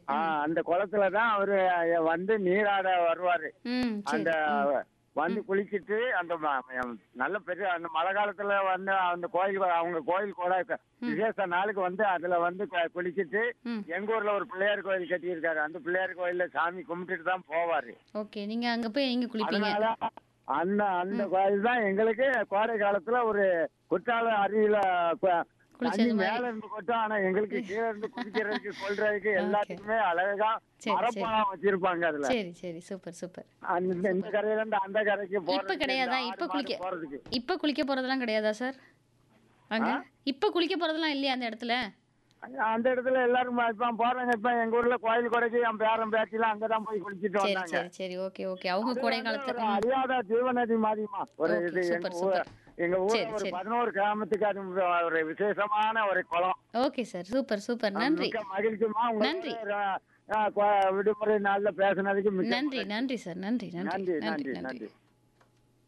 ஆ, அந்த குளத்துல தான் அவரு வந்து நீராட வருவாரு ம் சரி அந்த வந்து குளிச்சிட்டு அந்த ம- ம- நல்ல பெரிய அந்த மழை காலத்துல வந்து அந்த கோயில் அவங்க கோயில் கூட க- விசேஷ நாளுக்கு வந்து அதுல வந்து க- குளிச்சிட்டு ம் எங்க ஊர்ல ஒரு பிள்ளையார் கோயில் கட்டியிருக்காரு அந்த பிள்ளையார் கோயில்ல சாமி கும்பிட்டுட்டு தான் போவாரு ஓகே நீங்க அங்க போய் நீங்க குளிப்பீங்க அதனால அந்த அந்த கோயில் தான் எங்களுக்கு கோடை காலத்துல ஒரு குற்றால அருவியில கு- குளிச்சது தண்ணி மாதிரி. மேல இருந்து கொட்டும் ஆனா எங்களுக்கு கீழே இருந்து குடிக்கிறதுக்கு கொள்றதுக்கு எல்லாத்துக்குமே அழகா சரி, மரப்பழம் வச்சிருப்பாங்க அதுல சரி சரி சூப்பர் சூப்பர் அந்த இந்த கரையில இருந்து அந்த கரைக்கு இப்ப போறதுக்கு கிடையாதா இந்த இப்ப ஆடு மாடு குளிக்க போறதுக்கு இப்ப குளிக்க போறதெல்லாம் கிடையாதா சார் அங்க இப்ப குளிக்க போறதெல்லாம் இல்லையா அந்த இடத்துல அங்க- அந்த இடத்துல எல்லாரும் இப்ப போறாங்க இப்ப எங்க ஊர்ல கோயில் கொடைக்கு என் பேரன் பேச்சில அங்கதான் போய் குளிச்சிட்டு சரி வந்தாங்க சரி சரி ஓகே ஓகே அவங்க அது கோடை வந்து காலத்துல ஒரு அறியாத ஜீவநதி மாதிரிமா ஒரு Okay, இது super, எங்க ஊர் super. எங்க ஊர்ல சரி, ஒரு சரி. பதினோரு கிராமத்துக்கு அது ஒரு விசேஷமான ஒரு குளம் ஓகே சார் சூப்பர் சூப்பர் நன்றி மிக்க மகிழ்ச்சிமா நன்றி. உங்களுக்கு விடுமுறை நாள்ல பேசுனதுக்கு மிக்க நன்றி நன்றி சார் நன்றி நன்றி நன்றி நன்றி நன்றி நன்றி நன்றி